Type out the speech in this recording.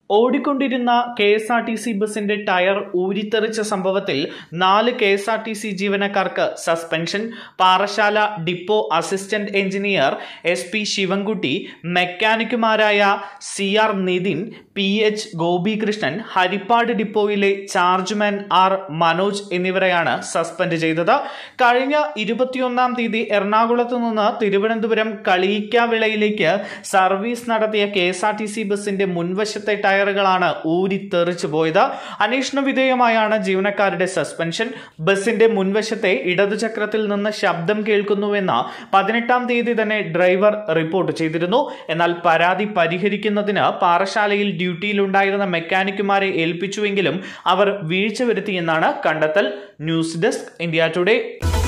ഓടിക്കൊണ്ടിരുന്ന K S R T C ബസിന്റെ tyre ഊരിത്തെറിച്ച സംഭവത്തിൽ നാല് K S R T C ജീവനക്കാർക്ക് suspension Parassala depot assistant engineer S P Sivankutty മെക്കാനിക്കുമാരായ C R Nithin P H Gopikrishnan Harippad ഡിപ്പോയിലെ ചാർജ്മാൻ ആർ മനോജ് എന്നിവരെയാണ് സസ്പെൻഡ് ചെയ്തത് കഴിഞ്ഞ ഇരുപത്തിയൊന്നാം തീയതി എറണാകുളത്ത് നിന്ന് തിരുവനന്തപുരം കളിയിക്കാവിളയിലേക്ക് സർവീസ് നടത്തിയ K S R T C ബസിന്റെ മുൻവശത്തെ ടയറുകളാണ് ഊരിത്തെറിച്ചു പോയത് അന്വേഷണ വിധേയമായാണ് ജീവനക്കാരുടെ സസ്പെൻഷൻ ബസിന്റെ മുൻവശത്തെ ഇടതുചക്രത്തിൽ നിന്ന് ശബ്ദം കേൾക്കുന്നുവെന്ന് പതിനെട്ടാം തീയതി തന്നെ ഡ്രൈവർ റിപ്പോർട്ട് ചെയ്തിരുന്നു എന്നാൽ പരാതി പരിഹരിക്കുന്നതിന് പാറശാലയിൽ ഡ്യൂട്ടിയിലുണ്ടായിരുന്ന മെക്കാനിക്കുമാരെ ഏൽപ്പിച്ചുവെങ്കിലും അവർ വീഴ്ച വരുത്തിയെന്നാണ് കണ്ടെത്തൽ ന്യൂസ് ഡെസ്ക് ഇന്ത്യ ടുഡേ